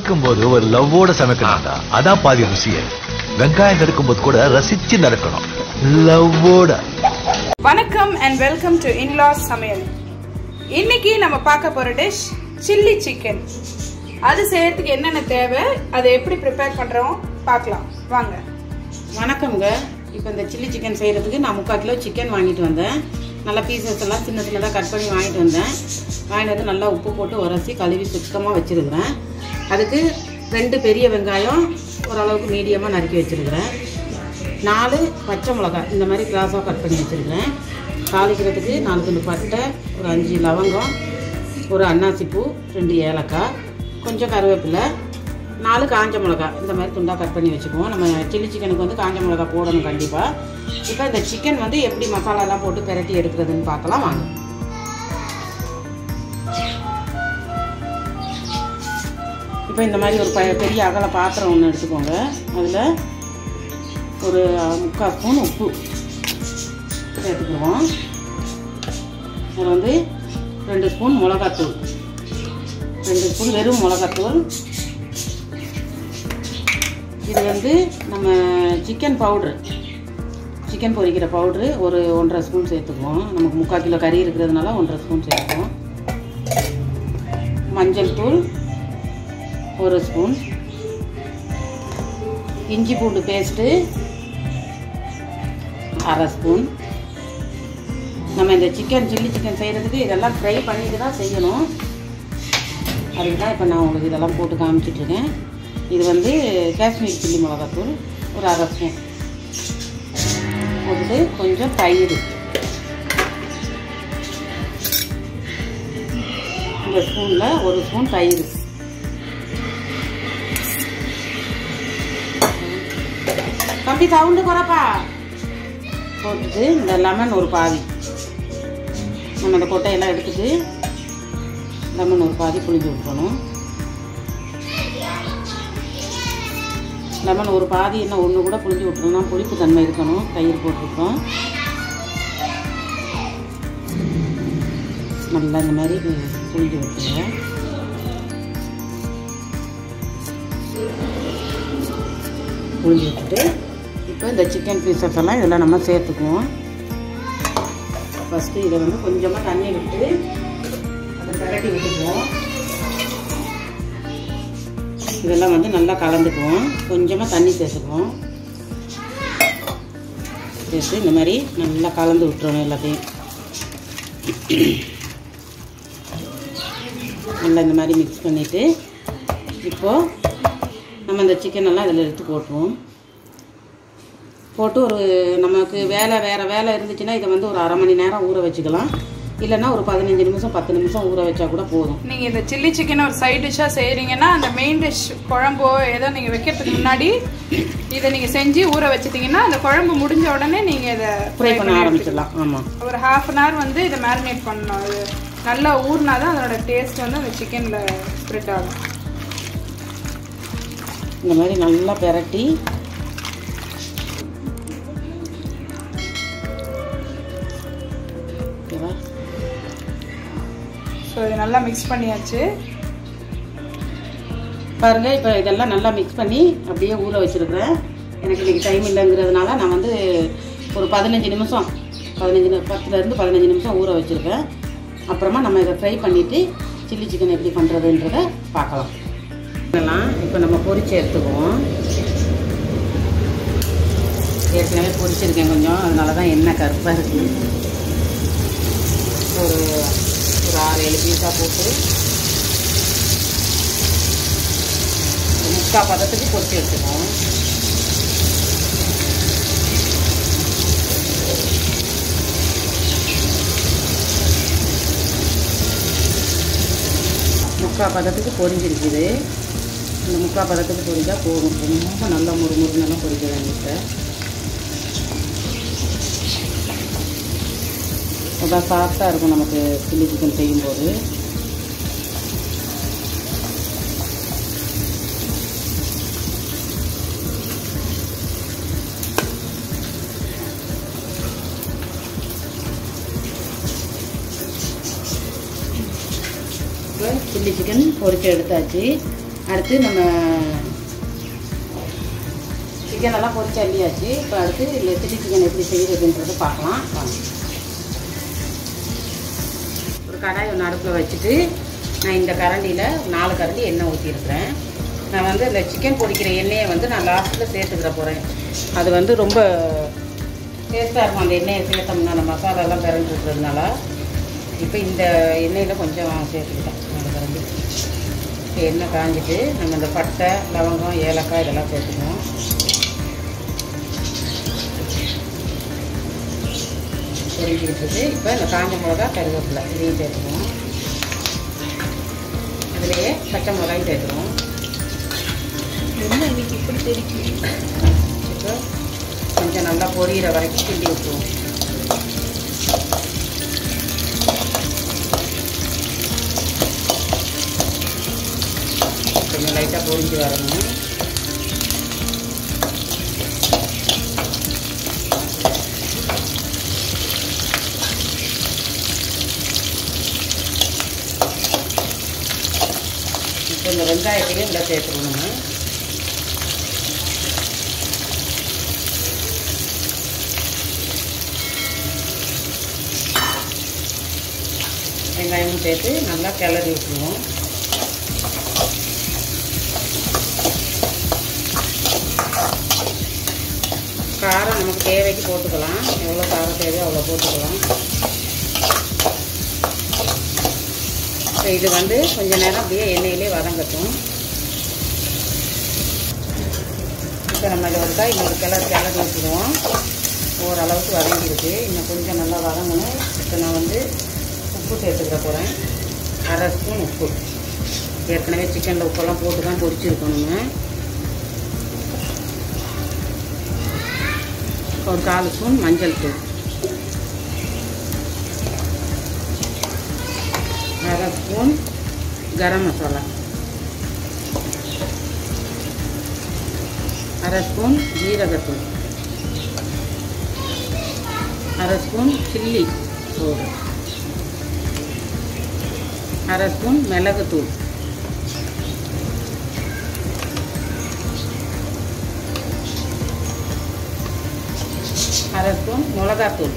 சமைக்கும் போது ஒரு லவ்வோட சமைக்கணும்டா அதான் பாதி ருசியே வெங்காயம் நறுக்கும் போது கூட ரசிச்சு நறுக்கணும் லவ்வோட வணக்கம் அண்ட் வெல்கம் டு இன்லாஸ் சமையல் இன்னைக்கு நம்ம பார்க்க போற டிஷ் சில்லி சிக்கன் அது செய்யறதுக்கு என்னென்ன தேவை அதை எப்படி ப்ரிப்பேர் பண்றோம் பார்க்கலாம் வாங்க வணக்கம்ங்க இப்போ இந்த சில்லி சிக்கன் செய்கிறதுக்கு நான் முக்கால் கிலோ சிக்கன் வாங்கிட்டு வந்தேன் நல்லா பீசஸ் எல்லாம் சின்ன சின்னதாக கட் பண்ணி வாங்கிட்டு வந்தேன் வாங்கிட்டு வந்து நல்லா உப்பு போட்டு உரசி கழுவி சுத்தமாக வச்சுருக்கிறேன் அதுக்கு ரெண்டு பெரிய வெங்காயம் ஓரளவுக்கு மீடியமாக நறுக்கி வச்சுருக்கிறேன் நாலு பச்சை மிளகாய் இந்த மாதிரி கிராஸாக கட் பண்ணி வச்சுருக்கிறேன் தாளிக்கிறதுக்கு நாலு துண்டு பட்டை ஒரு அஞ்சு லவங்கம் ஒரு அன்னாசி பூ ரெண்டு ஏலக்காய் கொஞ்சம் கருவேப்பிலை நாலு காஞ்ச மிளகாய் இந்த மாதிரி துண்டாக கட் பண்ணி வச்சுக்குவோம் நம்ம சில்லி சிக்கனுக்கு வந்து காஞ்ச மிளகாய் போடணும் கண்டிப்பாக இப்போ இந்த சிக்கன் வந்து எப்படி மசாலாலாம் போட்டு பெரட்டி எடுக்கிறதுன்னு பார்க்கலாம் வாங்க இப்போ இந்த மாதிரி ஒரு ப- பெரிய அகல பாத்திரம் ஒன்று எடுத்துக்கோங்க அதில் ஒரு முக்கால் ஸ்பூன் உப்பு சேர்த்துக்குவோம் அதில் வந்து ரெண்டு ஸ்பூன் மிளகாத்தூள் ரெண்டு ஸ்பூன் வெறும் மிளகாத்தூள் இது வந்து நம்ம சிக்கன் பவுட்ரு சிக்கன் பொரிக்கிற பவுட்ரு ஒரு ஒன்றரை ஸ்பூன் சேர்த்துக்குவோம் நமக்கு முக்கால் கிலோ கறி இருக்கிறதுனால ஒன்றரை ஸ்பூன் சேர்த்துக்குவோம் மஞ்சள் தூள் ஒரு ஸ்பூன் இஞ்சி பூண்டு பேஸ்ட்டு அரை ஸ்பூன் நம்ம இந்த சிக்கன் சில்லி சிக்கன் செய்கிறதுக்கு இதெல்லாம் ஃப்ரை பண்ணிட்டு தான் செய்யணும் அதுக்கு தான் இப்போ நான் உங்களுக்கு இதெல்லாம் போட்டு காமிச்சிட்ருக்கேன் இது வந்து காஷ்மீர் சில்லி மிளகாத்தூள் ஒரு அரை ஸ்பூன் போட்டுட்டு கொஞ்சம் தயிர் இந்த ஸ்பூனில் ஒரு ஸ்பூன் தயிர் தம்பி சவுண்டு குறைப்பா போட்டுட்டு இந்த லெமன் ஒரு பாதி நம்ம இந்த கொட்டையெல்லாம் எடுத்துட்டு லெமன் ஒரு பாதி புளிஞ்சு விட்டுறணும் லெமன் ஒரு பாதி என்ன ஒன்று கூட புளிஞ்சு விட்டுறோம்னா புளிப்பு தன்மை இருக்கணும் தயிர் போட்டிருக்கோம் நல்லா இந்த மாதிரி புளிஞ்சு விட்டுருங்க புளிஞ்சு விட்டுட்டு இப்போ இந்த சிக்கன் பீசஸ் எல்லாம் இதெல்லாம் நம்ம சேர்த்துக்குவோம் ஃபஸ்ட்டு இதை வந்து கொஞ்சமாக தண்ணி விட்டு அதை பிரட்டி விட்டுக்குவோம் இதெல்லாம் வந்து நல்லா கலந்துக்குவோம் கொஞ்சமாக தண்ணி சேர்த்துக்குவோம் சேர்த்து இந்த மாதிரி நல்லா கலந்து விட்டுறணும் எல்லாத்தையும் நல்லா இந்த மாதிரி மிக்ஸ் பண்ணிவிட்டு இப்போது நம்ம இந்த சிக்கன் எல்லாம் இதில் எடுத்து போட்டுருவோம் போட்டு ஒரு நமக்கு வேலை வேறு வேலை இருந்துச்சுன்னா இதை வந்து ஒரு அரை மணி நேரம் ஊற வச்சுக்கலாம் இல்லைன்னா ஒரு பதினஞ்சு நிமிஷம் பத்து நிமிஷம் ஊற வச்சா கூட போதும் நீங்க இந்த சில்லி சிக்கன் ஒரு சைட் டிஷ்ஷா செய்றீங்கன்னா அந்த மெயின் டிஷ் குழம்போ ஏதோ நீங்க வைக்கிறதுக்கு முன்னாடி இதை நீங்க செஞ்சு ஊற வச்சிட்டீங்கன்னா அந்த குழம்பு முடிஞ்ச உடனே நீங்க இதை ஃப்ரை பண்ண ஆரம்பிச்சிடலாம் ஆமாம் ஒரு ஹாஃப் அன் ஹவர் வந்து இதை மேரினேட் பண்ணணும் அது நல்லா ஊறினா தான் அதோட டேஸ்ட் வந்து அந்த சிக்கன்ல ஸ்ப்ரெட் ஆகும் இந்த மாதிரி நல்லா பெரட்டி ஓகேவா ஸோ இது நல்லா மிக்ஸ் பண்ணியாச்சு பாருங்க இப்போ இதெல்லாம் நல்லா மிக்ஸ் பண்ணி அப்படியே ஊற வச்சிருக்கிறேன் எனக்கு இன்னைக்கு டைம் இல்லைங்கிறதுனால நான் வந்து ஒரு பதினஞ்சு நிமிஷம் பதினஞ்சு நி- பத்துலேருந்து பதினஞ்சு நிமிஷம் ஊற வச்சுருக்கேன் அப்புறமா நம்ம இதை ஃப்ரை பண்ணிவிட்டு சில்லி சிக்கன் எப்படி பண்ணுறதுன்றத பார்க்கலாம் இதெல்லாம் இப்போ நம்ம பொரிச்சு எடுத்துக்குவோம் ஏற்கனவே பொரிச்சிருக்கேன் கொஞ்சம் அதனால தான் எண்ணெய் கருப்பாக இருக்குது ஒரு ஒரு ஆறு ஏழு பீஸாக போட்டு முக்கால் பதத்துக்கு பொரிச்சு எடுத்துக்குவோம் முக்கால் பதத்துக்கு பொரிஞ்சிருக்குது இந்த முக்கால் பதத்துக்கு பொரிஞ்சா போதும் ரொம்ப நல்லா முறுமுறுன்னெல்லாம் பொரிக்க வேண்டியது அதான் சாஃப்டாக இருக்கும் நமக்கு சில்லி சிக்கன் செய்யும்போது இப்போ சில்லி சிக்கன் பொரிச்சு எடுத்தாச்சு அடுத்து நம்ம சிக்கன் எல்லாம் பொரிச்சு அள்ளியாச்சு இப்போ அடுத்து இந்த சில்லி சிக்கன் எப்படி செய்யறதுன்றது பார்க்கலாம் வாங்க ஒரு கடாய் ஒன்று அடுப்பில் வச்சுட்டு நான் இந்த கரண்டியில் நாலு கரண்டி எண்ணெய் ஊற்றிருக்கிறேன் நான் வந்து இந்த சிக்கன் பொரிக்கிற எண்ணெயை வந்து நான் லாஸ்ட்டில் சேர்த்துக்கிற போகிறேன் அது வந்து ரொம்ப டேஸ்ட்டாக இருக்கும் அந்த எண்ணெயை சேர்த்தோம்னா அந்த மசாலாலாம் பிறந்து இருக்கிறதுனால இப்போ இந்த எண்ணெயில் கொஞ்சம் சேர்த்துக்கிட்டேன் நாலு கரண்டி இப்போ எண்ணெய் காஞ்சிட்டு நம்ம இந்த பட்டை லவங்கம் ஏலக்காய் இதெல்லாம் சேர்த்துக்குவோம் பொரிஞ்சிக்கிட்டு இப்போ இந்த காஞ்ச மிளகா கருவேப்பிலை இதையும் சேர்த்துக்குவோம் அதுலேயே பச்சை மிளகாயும் சேர்த்துருவோம் என்ன இன்னைக்கு இப்படி தெரியும் இப்போ கொஞ்சம் நல்லா பொரியிற வரைக்கும் கிண்டி விட்டுருவோம் கொஞ்சம் லைட்டாக பொரிஞ்சு வரணும் இப்போ இந்த வெங்காயத்தையும் இதில் சேர்த்துக்கணும் நம்ம வெங்காயமும் சேர்த்து நல்லா கிளறி விட்டுருவோம் காரம் நமக்கு தேவைக்கு போட்டுக்கலாம் எவ்வளோ காரம் தேவையோ அவ்வளோ போட்டுக்கலாம் இப்போ இது வந்து கொஞ்ச நேரம் அப்படியே எண்ணெயிலே வதங்கட்டும் இப்போ நம்ம இதை ஒருக்கா இன்னொரு கிளறி கிளறி விட்டுருவோம் ஓரளவுக்கு வதங்கிருக்கு இன்னும் கொஞ்சம் நல்லா வதங்கணும் இப்போ நான் வந்து உப்பு சேர்த்துக்கிற போகிறேன் அரை ஸ்பூன் உப்பு ஏற்கனவே சிக்கனில் உப்பெல்லாம் போட்டு தான் பொரிச்சிருக்கணுங்க ஒரு கால் ஸ்பூன் மஞ்சள் தூள் அரை ஸ்பூன் கரம் மசாலா அரை ஸ்பூன் ஜீரகத்தூள் அரை ஸ்பூன் சில்லி பவுடர் அரை ஸ்பூன் மிளகுத்தூள் அரை ஸ்பூன் மிளகாத்தூள்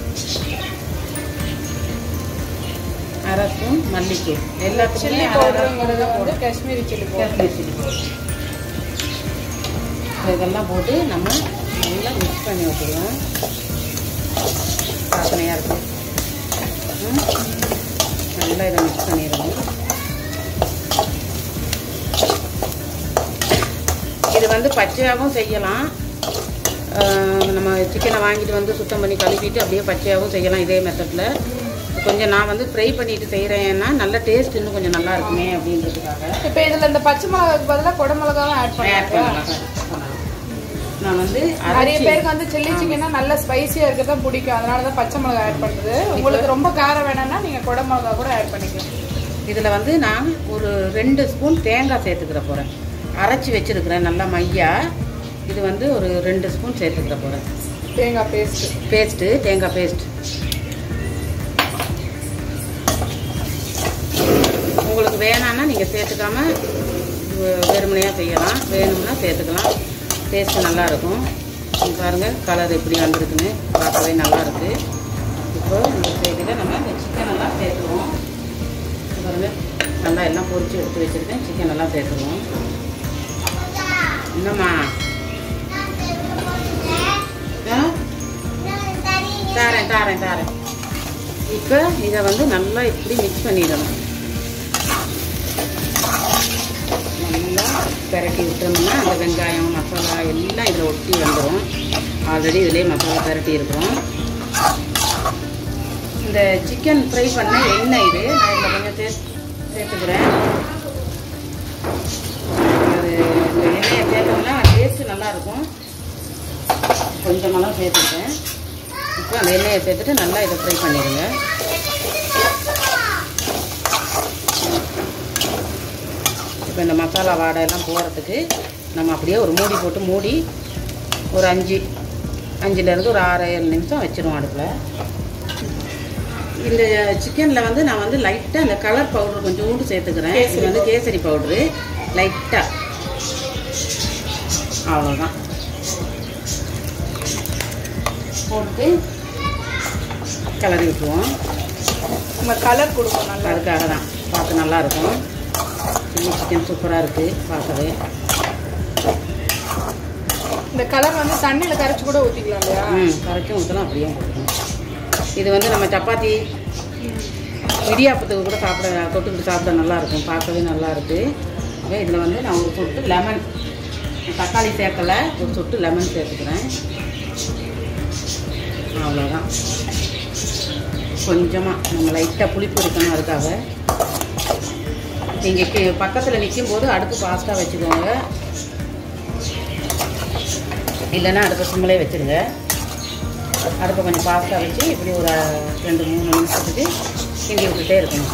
அரை ஸ்பூன் மல்லித்தூள் எல்லாத்துக்குமே சில்லி அரை அரை பவுடருங்கிறது ஸ்பூன் வந்து Kashmiri chilli powder Kashmir chilli powder இதெல்லாம் போட்டு நம்ம நல்லா மிக்ஸ் பண்ணி விட்டுருவோம் வாசனையாக இருக்கும் ம். நல்லா இதை மிக்ஸ் பண்ணிடணும் இது வந்து பச்சையாகவும் செய்யலாம் ஆஹ் நம்ம சிக்கனை வாங்கிட்டு வந்து சுத்தம் பண்ணி கழுவிட்டு அப்படியே பச்சையாகவும் செய்யலாம் இதே மெத்தடில் கொஞ்சம் நான் வந்து ஃப்ரை பண்ணிட்டு செய்கிறேன்னா நல்ல டேஸ்ட் இன்னும் கொஞ்சம் நல்லா இருக்குமே அப்படின்றதுக்காக இப்போ இதுல இந்த பச்சை மிளகாக்கு பதிலாக குடை மிளகாவும் ஆட் ஆட் பண்ணுவாங்க பண்ணலாம் நான் வந்து நிறைய அரைச்சி பேருக்கு வந்து சில்லி சிக்கன்னா நல்ல ஸ்பைசியா இருக்கிறதா பிடிக்கும் அதனால தான் பச்சை மிளகா ஆட் பண்றது உங்களுக்கு ரொம்ப காரம் வேணும்னா நீங்க குடை மிளகா கூட ஆட் பண்ணிக்கலாம் இதில் வந்து நான் ஒரு ரெண்டு ஸ்பூன் தேங்காய் சேர்த்துக்கிற போகிறேன் அரைச்சி வச்சிருக்கிறேன் நல்லா மையா இது வந்து ஒரு ரெண்டு ஸ்பூன் சேர்த்துக்கிற போகிறேன் தேங்காய் பேஸ்ட் பேஸ்ட்டு தேங்காய் பேஸ்ட் உங்களுக்கு வேணான்னா நீங்கள் சேர்த்துக்காம வெ- வெறுமனையாக செய்யலாம் வேணும்னா சேர்த்துக்கலாம் டேஸ்ட்டு நல்லாயிருக்கும் பாருங்கள் கலர் எப்படி வந்திருக்குன்னு பார்க்கவே நல்லா இருக்கு இப்போ இந்த செய்தியில் நம்ம இந்த சிக்கன் எல்லாம் சேர்த்துருவோம் இங்க பாருங்க நல்லா எல்லாம் பொரிச்சு எடுத்து வச்சுருக்கேன் சிக்கன் எல்லாம் சேர்த்துருவோம் என்னம்மா ஆ தாரேன் தாரேன் தாரேன் இப்போ இதை வந்து நல்லா இப்படி மிக்ஸ் பண்ணிடணும் நல்லா பெரட்டி விட்டோம்னா அந்த வெங்காயம் மசாலா எல்லாம் இதில் ஒட்டி வந்துடும் ஆல்ரெடி இதிலே மசாலா பெரட்டி இருக்கிறோம் இந்த சிக்கன் ஃப்ரை பண்ண எண்ணெய் இது நான் இதில் கொஞ்சம் சே சேர்த்துக்கிறேன் அது இந்த எண்ணெயை சேர்த்தோம்னா டேஸ்ட்டு நல்லாயிருக்கும் கொஞ்சமெல்லாம் சேர்த்துக்கிறேன் இப்போ அந்த எண்ணெயை சேர்த்துட்டு நல்லா இதை ஃப்ரை பண்ணிடுங்க இப்போ இந்த மசாலா வாடை எல்லாம் போகிறதுக்கு நம்ம அப்படியே ஒரு மூடி போட்டு மூடி ஒரு அஞ்சு அஞ்சுலேருந்து ஒரு ஆறு ஏழு நிமிஷம் வச்சிருவோம் அடுப்பில் இந்த சிக்கனில் வந்து நான் வந்து லைட்டாக அந்த கலர் பவுடர் கொஞ்சோண்டு சேர்த்துக்கிறேன் இது வந்து கேசரி பவுட்ரு லைட்டாக அவ்வளோதான் போட்டு கிளறி விட்டுருவோம் நம்ம கலர் கொடுக்கும் நல்லா அதுக்காக தான் பார்க்க நல்லா இருக்கும் சில்லி சிக்கன் சூப்பராக இருக்குது பார்க்கவே இந்த கலர் வந்து தண்ணியில கரைச்சு கூட ஊத்திக்கலாம் இல்லையா ம் கரைக்கும் ஊற்றலாம் அப்படியே ஊற்றணும் இது வந்து நம்ம சப்பாத்தி இடியாப்பத்துக்கு கூட சாப்பிட தொட்டுக்கிட்டு சாப்பிட நல்லா இருக்கும் பார்க்கவே நல்லா இருக்கு அதே இதில் வந்து நான் ஒரு சொட்டு லெமன் தக்காளி சேர்க்கல ஒரு சொட்டு லெமன் சேர்த்துக்கிறேன் அவ்வளோதான் கொஞ்சமாக நம்ம லைட்டாக புளிப்பு இருக்கணும் அதுக்காக நீங்கள் பக்கத்தில் நிற்கும் போது அடுப்பு ஃபாஸ்ட்டாக வச்சுக்கோங்க இல்லைன்னா அடுப்பை சிம்மிலே வச்சுருங்க அடுப்பை கொஞ்சம் ஃபாஸ்ட்டாக வச்சு இப்படி ஒரு ரெண்டு மூணு நிமிஷத்துக்கு கிண்டி விட்டுட்டே இருக்கணும்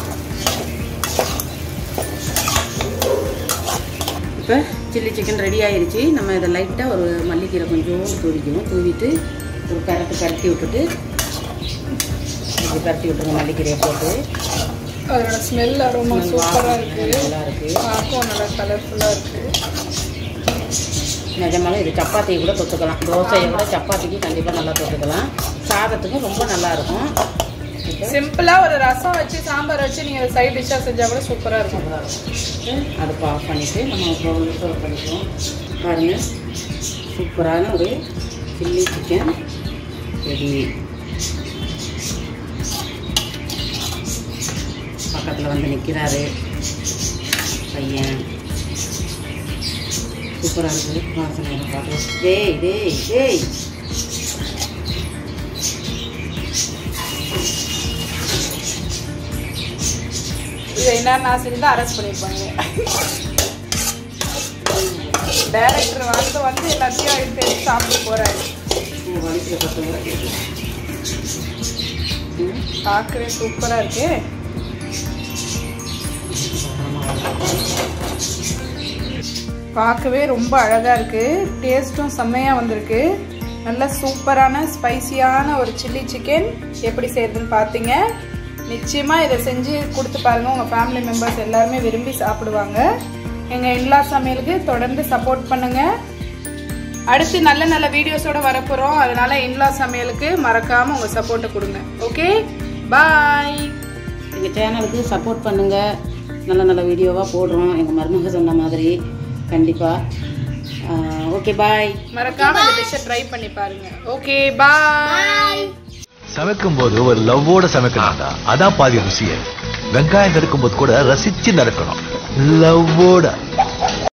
இப்போ சில்லி சிக்கன் ரெடி ஆயிருச்சு நம்ம இதை லைட்டாக ஒரு மல்லிக்கீரை கொஞ்சோண்டு தூவிக்கணும் தூவிட்டு ஒரு கரட்டு கரட்டி விட்டுட்டு இப்படி கரட்டி விட்டுருங்க மல்லிக்கீரையை போட்டு அதோட ஸ்மெல் அரோமா சூப்பரா இருக்கு நல்லா இருக்குது பார்க்கவும் நல்லா கலர்ஃபுல்லா இருக்கு நிஜமாலும் இது சப்பாத்தியை கூட தொட்டுக்கலாம் தோசையை கூட சப்பாத்திக்கு கண்டிப்பாக நல்லா தொட்டுக்கலாம் சாதத்துக்கும் ரொம்ப நல்லா இருக்கும் இப்போ சிம்பிளா ஒரு ரசம் வச்சு சாம்பார் வச்சு நீங்க சைட் டிஷ்ஷா செஞ்சா கூட சூப்பரா இருக்கும் சூப்பராக இருக்கும் அடுப்பை ஆஃப் பண்ணிவிட்டு நம்ம பவுலில் சர்வ் பண்ணிக்குவோம் பாருங்கள் சூப்பரான ஒரு சில்லி சிக்கன் ரெடி பக்கத்தில் வந்து நிற்கிறாரு பையன் சூப்பராக இருக்குது வாசனை பார்க்கலாம் டேய் டேய் டேய் இதை என்ன நான் செஞ்சா அரெஸ்ட் பண்ணிருப்பாங்க டைரக்டர் வந்து வந்து எல்லாத்தையும் எடுத்து எடுத்து சாப்பிட்டு போறாரு வலிக்கிற பசங்க ம் பார்க்கவே சூப்பரா இருக்கு பார்க்கவே ரொம்ப அழகா இருக்கு டேஸ்ட்டும் செம்மையா வந்திருக்கு நல்ல சூப்பரான ஸ்பைசியான ஒரு சில்லி சிக்கன் எப்படி செய்யறதுன்னு பார்த்தீங்க நிச்சயமா இதை செஞ்சு கொடுத்து பாருங்க உங்க ஃபேமிலி மெம்பர்ஸ் எல்லாருமே விரும்பி சாப்பிடுவாங்க எங்க இன்லா சமையலுக்கு தொடர்ந்து சப்போர்ட் பண்ணுங்க அடுத்து நல்ல நல்ல வீடியோஸோட வரப்போறோம் அதனால இன்லா சமையலுக்கு மறக்காம உங்க சப்போர்ட்டை கொடுங்க ஓகே பாய் எங்கள் சேனலுக்கு சப்போர்ட் பண்ணுங்கள் நல்ல நல்ல வீடியோவாக போடுறோம் எங்கள் மருமக சொன்ன மாதிரி கண்டிப்பாக ஓகே பாய் மறக்காம இந்த டிஷ்ஷை ட்ரை பண்ணி பாருங்க ஓகே பாய் சமைக்கும் போது ஒரு லவ்வோட சமைக்கணும்டா அதான் பாதி ருசியே வெங்காயம் நறுக்கும் போது கூட ரசிச்சு நறுக்கணும் லவ்வோட